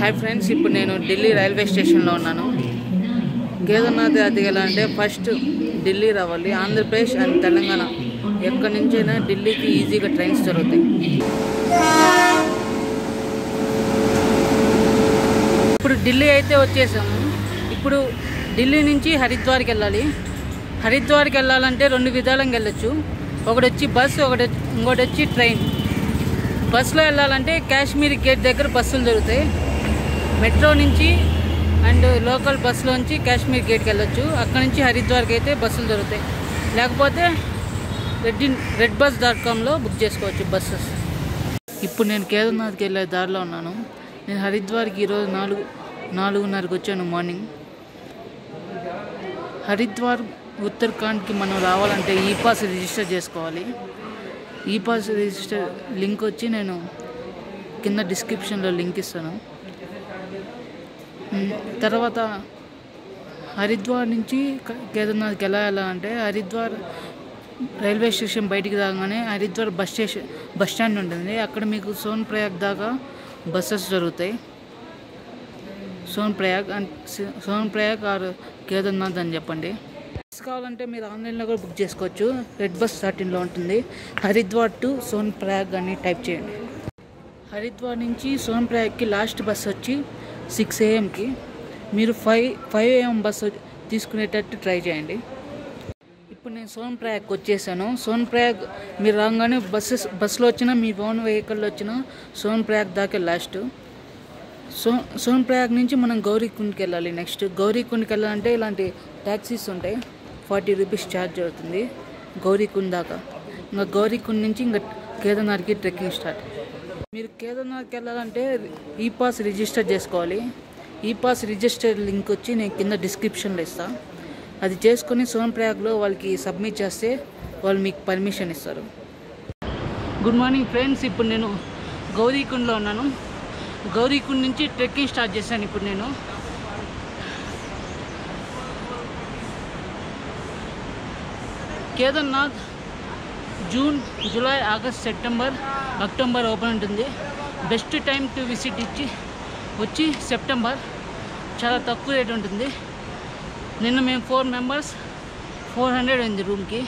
Hi friends ఇప్పుడు నేను Delhi railway స్టేషన్లో ఉన్నాను కేదార్నాథ్ దిగాలంటే ఫస్ట్ ఢిల్లీ రావాలి ఆంధ్రప్రదేశ్ అండ్ తెలంగాణ ఎక్కడి నుంచైనా ఢిల్లీకి ఈజీగా ట్రైన్స్ దొరుకుతాయి ఇప్పుడు ఢిల్లీ అయితే వచ్చేసాము ఇప్పుడు ఢిల్లీ నుంచి హరిద్వార్కి వెళ్ళాలి హరిద్వార్కి వెళ్ళాలంటే రెండు విధాలంగా వెళ్ళొచ్చు ఒకటి వచ్చి బస్సు ఒకటి వచ్చి- ఇంకోటి వచ్చి ట్రైన్ బస్సులో వెళ్ళాలంటే కాశ్మీర్ గేట్ దగ్గర బస్సులు దొరుకుతాయి మెట్రో నుంచి అండ్ లోకల్ బస్సులో నుంచి కాశ్మీర్ గేట్కి వెళ్ళొచ్చు అక్కడ నుంచి హరిద్వార్కి అయితే బస్సులు దొరుకుతాయి లేకపోతే రెడ్ రెడ్ బస్ డాట్ కామ్లో బుక్ చేసుకోవచ్చు బస్సెస్ ఇప్పుడు నేను కేదార్నాథ్కి వెళ్ళే దారిలో ఉన్నాను నేను హరిద్వార్కి ఈరోజు నాలుగు నాలుగున్నరకు వచ్చాను మార్నింగ్ హరిద్వార్ ఉత్తరాఖండ్కి మనం రావాలంటే ఈ పాస్ రిజిస్టర్ చేసుకోవాలి ఈ పాస్ రిజిస్టర్ లింక్ వచ్చి నేను కింద డిస్క్రిప్షన్లో లింక్ ఇస్తాను ఉమ్, తర్వాత హరిద్వార్ నుంచి క- కేదార్నాథ్కి ఎలా వెళ్ళాలంటే హరిద్వార్ రైల్వే స్టేషన్ బయటికి రాగానే Haridwar bus station bus stand ఉంటుంది అక్కడ మీకు సోన్ ప్రయాగ్ దాకా బస్సెస్ దొరుకుతాయి సోన్ ప్రయాగ్ అండ్ సి- సోన్ ప్రయాగ్ ఆర్ కేదార్నాథ్ అని చెప్పండి బస్ కావాలంటే మీరు ఆన్లైన్లో కూడా బుక్ చేసుకోవచ్చు రెడ్ బస్ థర్టీన్లో ఉంటుంది హరిద్వార్ టు సోన్ ప్రయాగ్ అని టైప్ చేయండి హరిద్వార్ నుంచి సోన్ ప్రయాగ్కి లాస్ట్ బస్ వచ్చి సిక్స్ ఏఎంకి మీరు ఫైవ్ ఫైవ్ ఏఎం బస్ తీసుకునేటట్టు ట్రై చేయండి ఇప్పుడు నేను సోన్ ప్రయాగ్కి వచ్చేసాను సోన్ ప్రయాగ్ మీరు రాగానే బస్సెస్ బస్సులో వచ్చినా మీ ఓన్ వెహికల్లో వచ్చినా సోన్ ప్రయాగ్ దాకా లాస్ట్ సో సోన్ ప్రయాగ్ నుంచి మనం గౌరీకుండ్కి వెళ్ళాలి నెక్స్ట్ గౌరీకుండ్కి వెళ్ళాలంటే ఇలాంటి ట్యాక్సీస్ ఉంటాయి ఫార్టీ రూపీస్ ఛార్జ్ అవుతుంది గౌరీకుండ్ దాకా ఇంకా గౌరీకుండ్ నుంచి ఇంకా కేదార్నాథ్కి ట్రెక్కింగ్ స్టార్ట్ మీరు కేదార్నాథ్కి వెళ్ళాలంటే ఈ పాస్ రిజిస్టర్ చేసుకోవాలి ఈ పాస్ రిజిస్టర్ లింక్ వచ్చి నేను కింద డిస్క్రిప్షన్లో ఇస్తాను అది చేసుకొని సోన్ ప్రయాగ్లో వాళ్ళకి సబ్మిట్ చేస్తే వాళ్ళు మీకు పర్మిషన్ ఇస్తారు గుడ్ మార్నింగ్ ఫ్రెండ్స్ ఇప్పుడు నేను గౌరీకుండ్లో ఉన్నాను గౌరీకుండ్ నుంచి ట్రెక్కింగ్ స్టార్ట్ చేశాను ఇప్పుడు నేను Kedarnath June July August September October open ఉంటుంది బెస్ట్ టైం టు విజిట్ ఇచ్చి వచ్చి సెప్టెంబర్ చాలా తక్కువ రేట్ ఉంటుంది నిన్న మేము ఫోర్ మెంబర్స్ ఫోర్ హండ్రెడ్ అయింది రూమ్కి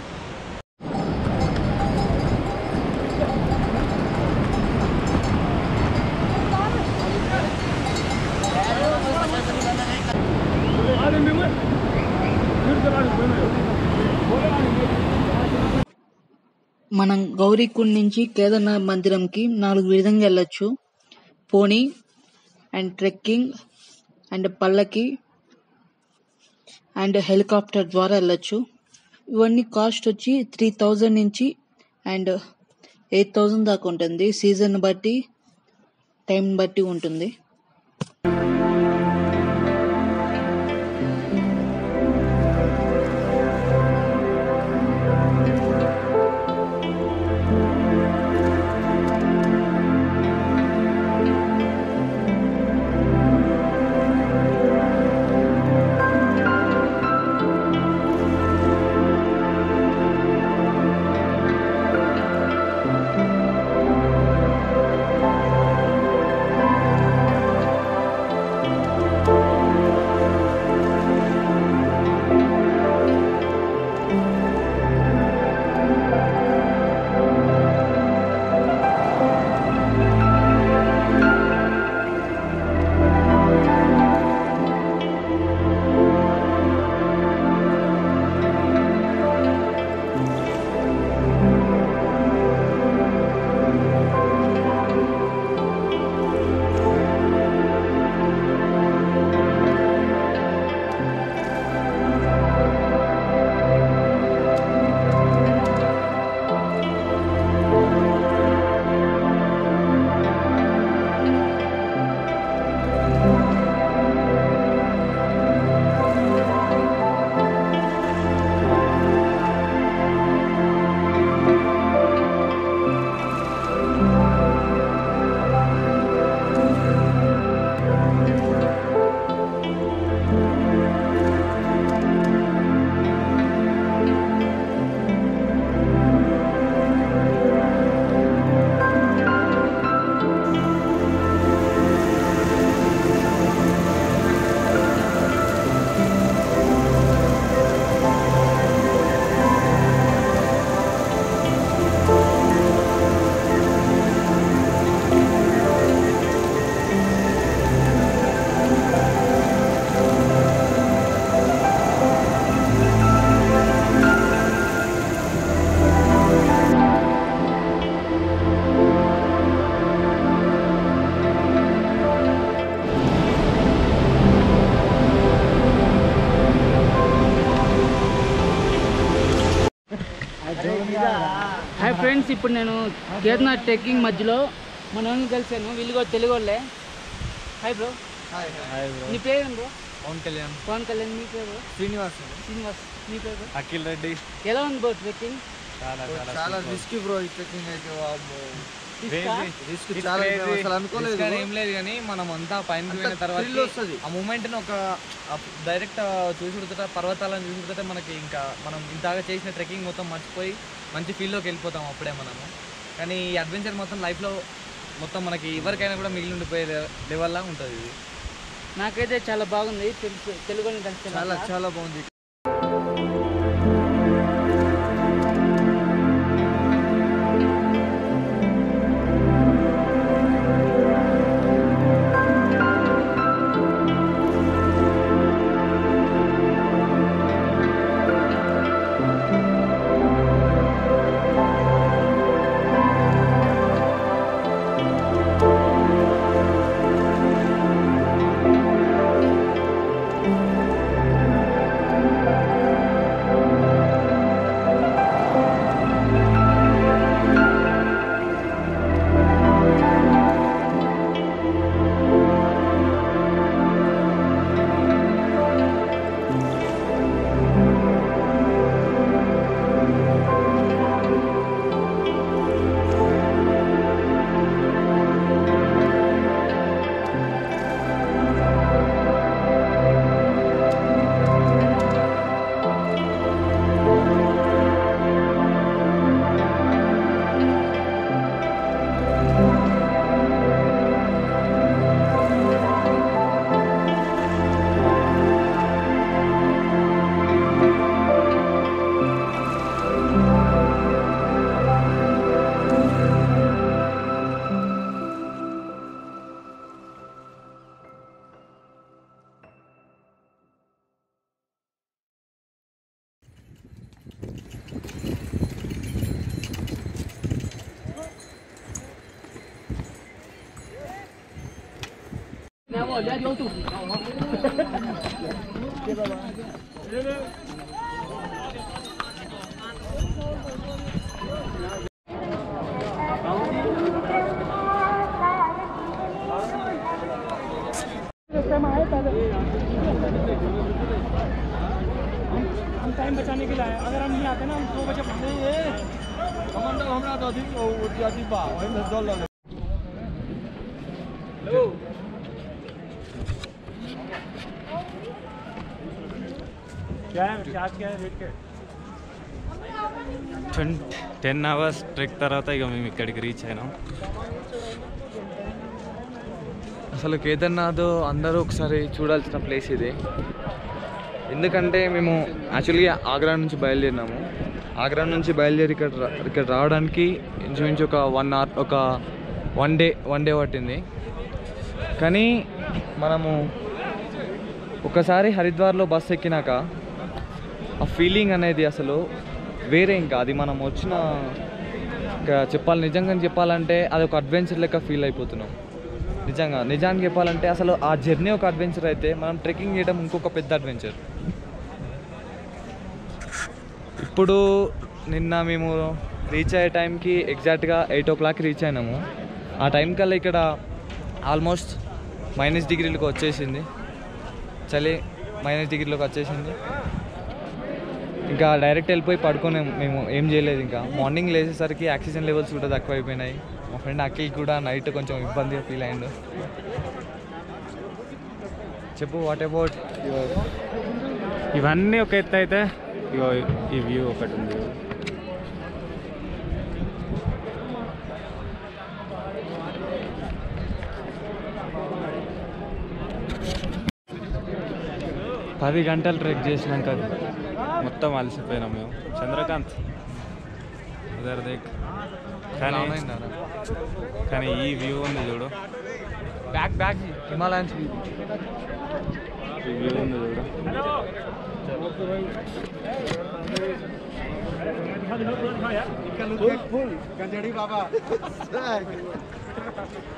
మనం గౌరీకుండ్ నుంచి కేదార్నాథ్ మందిరంకి నాలుగు విధంగా వెళ్ళొచ్చు పోనీ అండ్ ట్రెక్కింగ్ అండ్ పల్లకి అండ్ హెలికాప్టర్ ద్వారా వెళ్ళొచ్చు ఇవన్నీ కాస్ట్ వచ్చి త్రీ థౌజండ్ నుంచి అండ్ ఎయిట్ థౌజండ్ దాకా ఉంటుంది సీజన్ బట్టి టైం బట్టి ఉంటుంది హాయ్ ఫ్రెండ్స్ ఇప్పుడు నేను కేదార్నాథ్ ట్రెక్కింగ్ మధ్యలో మన వాళ్ళని కలిసాను వీళ్ళు కూడా తెలుగు వాళ్ళే హాయ్ బ్రో హాయ్ బ్రో నీ పేరు బ్రో పవన్ కళ్యాణ్ పవన్ కళ్యాణ్ మీ పేరు శ్రీనివాస్ శ్రీనివాస్ మీ పేరు అఖిల్ రెడ్డి ఎలా ఉంది బ్రో ట్రెక్కింగ్ చాలా చాలా రిస్క్ బ్రో ఈ ట్రెక్కింగ్ అయితే వామ్మో. రిస్క్ It's చాలా crazy. అసలు అనుకోలేదు Risk అని ఏం లేదు కానీ మనం అంతా పైన అంత పోయిన తర్వాత thrill వస్తది. ఆ మూమెంట్ ఒక డైరెక్ట్ చూసి ఉడుతుంటే పర్వతాలను చూసి ఉడుతుంటే మనకి ఇంకా మనం ఇంతగా చేసిన ట్రెక్కింగ్ మొత్తం మర్చిపోయి మంచి ఫీల్డ్లోకి వెళ్ళిపోతాం అప్పుడే మనము కానీ ఈ అడ్వెంచర్ మొత్తం లైఫ్లో మొత్తం మనకి ఎవరికైనా కూడా మిగిలి ఉండిపోయే లెవెల్లా ఉంటుంది ఇది నాకైతే చాలా బాగుంది తెలుసు తెలుగు వాళ్ళని కలిసాను చాలా చాలా బాగుంది हम टाइम बचाने के लिए आए अगर हम नहीं आते ना हम दो बजे पहुंचे कमांडर हमरा तो अधिक अधिक बा ओहि में दल लगे क्या है चार्ज क्या है रेट क्या है టెన్ టెన్ అవర్స్ ట్రెక్ తర్వాత ఇక మేము ఇక్కడికి రీచ్ అయినాం అసలు కేదార్నాథ్ అందరూ ఒకసారి చూడాల్సిన ప్లేస్ ఇది ఎందుకంటే మేము యాక్చువల్గా ఆగ్రా నుంచి బయలుదేరినాము ఆగ్రా నుంచి బయలుదేరి ఇక్కడ రా- ఇక్కడ రావడానికి ఇంచుమించు ఒక వన్ అవర్ ఒక వన్ డే వన్ డే పట్టింది కానీ మనము ఒకసారి హరిద్వార్లో బస్ ఎక్కినాక ఆ ఫీలింగ్ అనేది అసలు వేరే ఇంకా అది మనం వచ్చిన ఇంకా చెప్పాలి నిజంగా చెప్పాలంటే అది ఒక అడ్వెంచర్ లెక్క ఫీల్ అయిపోతున్నాం నిజంగా నిజానికి చెప్పాలంటే అసలు ఆ జర్నీ ఒక అడ్వెంచర్ అయితే మనం ట్రెక్కింగ్ చేయడం ఇంకొక పెద్ద అడ్వెంచర్ ఇప్పుడు నిన్న మేము రీచ్ అయ్యే టైంకి ఎగ్జాక్ట్గా ఎయిట్ ఓ క్లాక్ రీచ్ అయినాము ఆ టైం కల్లా ఇక్కడ ఆల్మోస్ట్ మైనస్ డిగ్రీలకు వచ్చేసింది చలి మైనస్ డిగ్రీలోకి వచ్చేసింది ఇంకా డైరెక్ట్ వెళ్ళిపోయి పడుకొని మేము ఏం చేయలేదు ఇంకా మార్నింగ్ లేచేసరికి ఆక్సిజన్ లెవెల్స్ కూడా తక్కువ అయిపోయినాయి మా ఫ్రెండ్ అఖిల్ కూడా నైట్ కొంచెం ఇబ్బందిగా ఫీల్ అయ్యిండు చెప్పు వాట్ అబౌట్ యువర్ ఇవన్నీ ఒక ఎత్తు అయితే ఇగో ఈ వ్యూ ఒకటి ఉంది పది గంటలు ట్రెక్ చేసినాక మొత్తం అలసిపోయినాం మేము చంద్రకాంత్ ఉదర్ దేక్ కానీ కానీ ఈ వ్యూ ఉంది చూడు బ్యాక్ బ్యాక్ హిమాలయన్స్ ఈ వ్యూ ఉంది చూడు फुल फुल गंजड़ी बाबा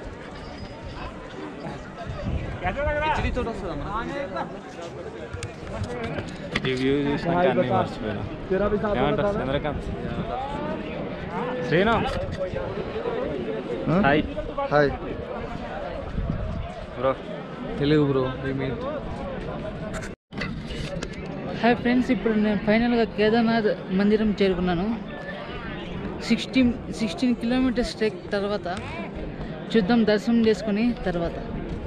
कैसे लग रहा है తోటి వస్తుందా ఈ వ్యూ చూసినాక అన్నీ మర్చిపోయినా ఏమంటారు Chandrakanth Srinu hi hi bro Telugu bro మీ హాయ్ ఫ్రెండ్స్ ఇప్పుడు నేను ఫైనల్గా కేదార్నాథ్ మందిరం చేరుకున్నాను సిక్స్టీన్ సిక్స్టీన్ కిలోమీటర్స్ ట్రెక్ తర్వాత చూద్దాం దర్శనం చేసుకుని తర్వాత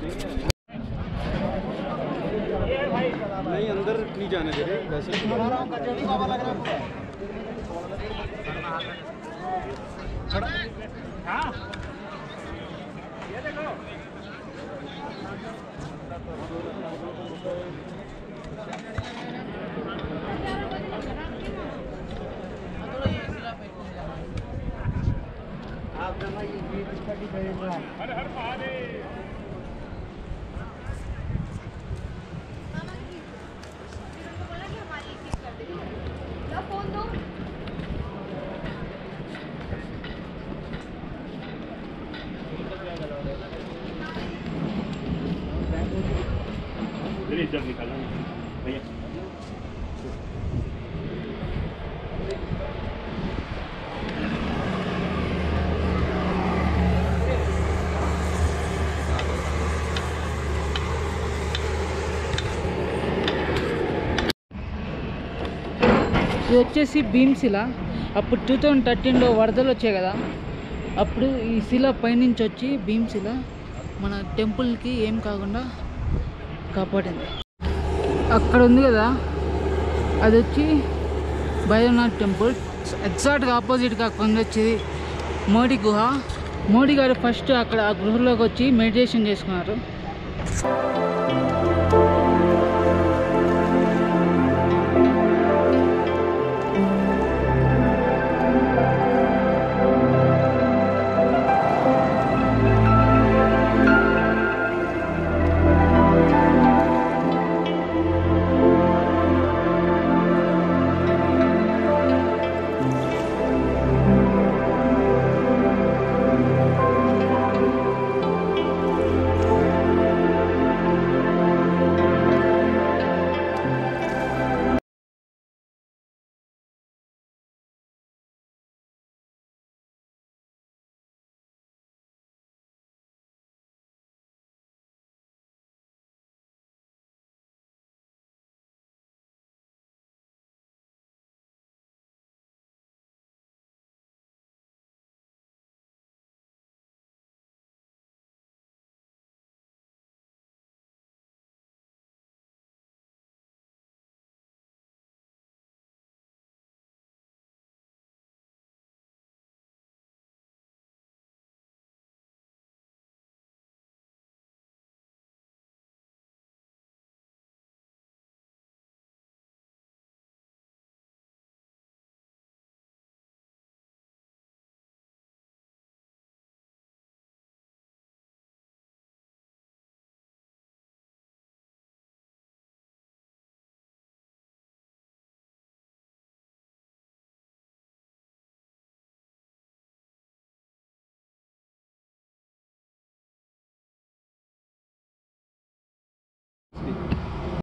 ఇది వచ్చేసి భీమ్ శిల అప్పుడు టూ థౌజండ్ థర్టీన్లో వరదలు వచ్చాయి కదా అప్పుడు ఈ శిల పైనుంచి వచ్చి భీమ్ శిల మన టెంపుల్కి ఏం కాకుండా కాపాడింది అక్కడ ఉంది కదా అది వచ్చి భైరవనాథ్ టెంపుల్ ఎగ్జాక్ట్గా ఆపోజిట్ కాకుండా వచ్చేది మోడీ గుహ మోడీ గారు ఫస్ట్ అక్కడ ఆ గృహలోకి వచ్చి మెడిటేషన్ చేసుకున్నారు